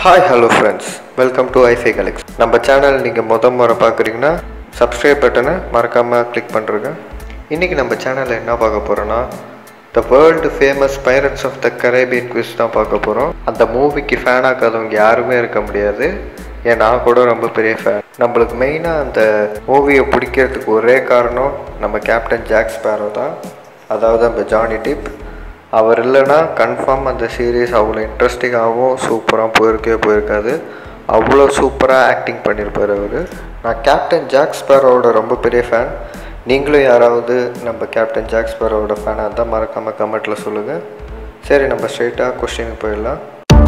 hi hello friends welcome to ஐஃபை கலெக்ஸ் நம்ம சேனல் நீங்கள் முத முறை பார்க்குறீங்கன்னா சப்ஸ்கிரைப் பட்டனை மறக்காமல் கிளிக் பண்ணுறேங்க இன்றைக்கி நம்ம சேனலில் என்ன பார்க்க போகிறோன்னா the world famous pirates of the Caribbean quiz தான் பார்க்க போகிறோம் அந்த மூவிக்கு ஃபேன் ஆக்காதவங்க யாருமே இருக்க முடியாது ஏன் நான் கூட ரொம்ப பெரிய ஃபேன் நம்மளுக்கு மெயினாக அந்த மூவியை பிடிக்கிறதுக்கு ஒரே காரணம் நம்ம கேப்டன் ஜாக் ஸ்பேரோ தான் அதாவது அந்த ஜானி டிப் அவர் இல்லைன்னா கன்ஃபார்ம் அந்த சீரீஸ் அவ்வளோ இன்ட்ரெஸ்டிங்காகவும் சூப்பராக போயிருக்கே போயிருக்காது அவ்வளோ சூப்பராக ஆக்டிங் பண்ணியிருப்பார் அவர் நான் கேப்டன் ஜாக் ஸ்பேரோட ரொம்ப பெரிய ஃபேன் நீங்களும் யாராவது நம்ம கேப்டன் ஜாக் ஸ்பேரோட ஃபேனாக இருந்தால் மறக்காமல் கமெண்ட்டில் சொல்லுங்கள் சரி நம்ம ஸ்ட்ரெயிட்டாக கொஸ்டினுக்கு போயிடலாம்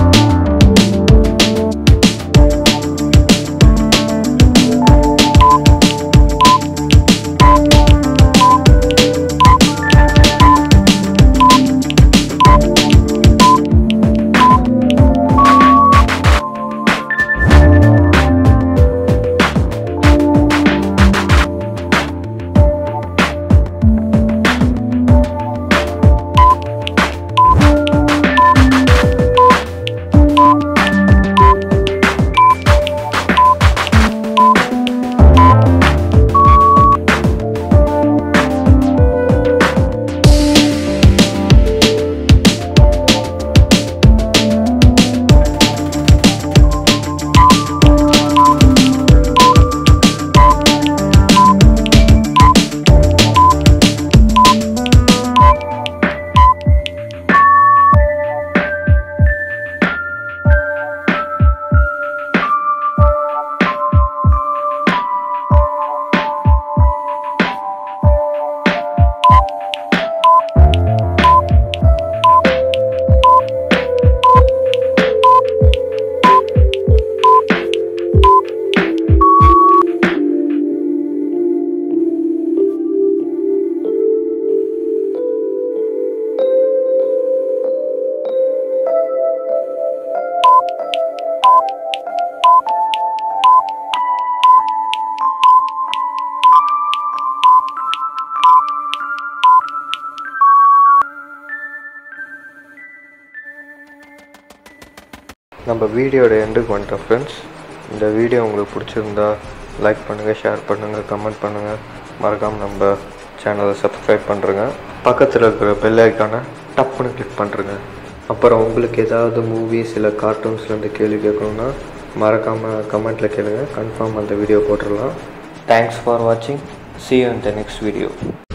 நம்ம வீடியோட எண்டுக்கு வந்துட்டோம் ஃப்ரெண்ட்ஸ் இந்த வீடியோ உங்களுக்கு பிடிச்சிருந்தா லைக் பண்ணுங்கள் ஷேர் பண்ணுங்கள் கமெண்ட் பண்ணுங்கள் மறக்காமல் நம்ம சேனலை சப்ஸ்கிரைப் பண்ணுறங்க பக்கத்தில் இருக்கிற பெல் ஐக்கானை டப்புன்னு கிளிக் பண்ணுறங்க அப்புறம் உங்களுக்கு ஏதாவது மூவிஸ் இல்லை கார்ட்டூன்ஸ்லேருந்து கேள்வி கேட்கணுன்னா மறக்காமல் கமெண்ட்டில் கேளுங்க கன்ஃபார்ம் அந்த வீடியோ போட்டுடலாம் தேங்க்ஸ் ஃபார் வாட்சிங் see you in the next video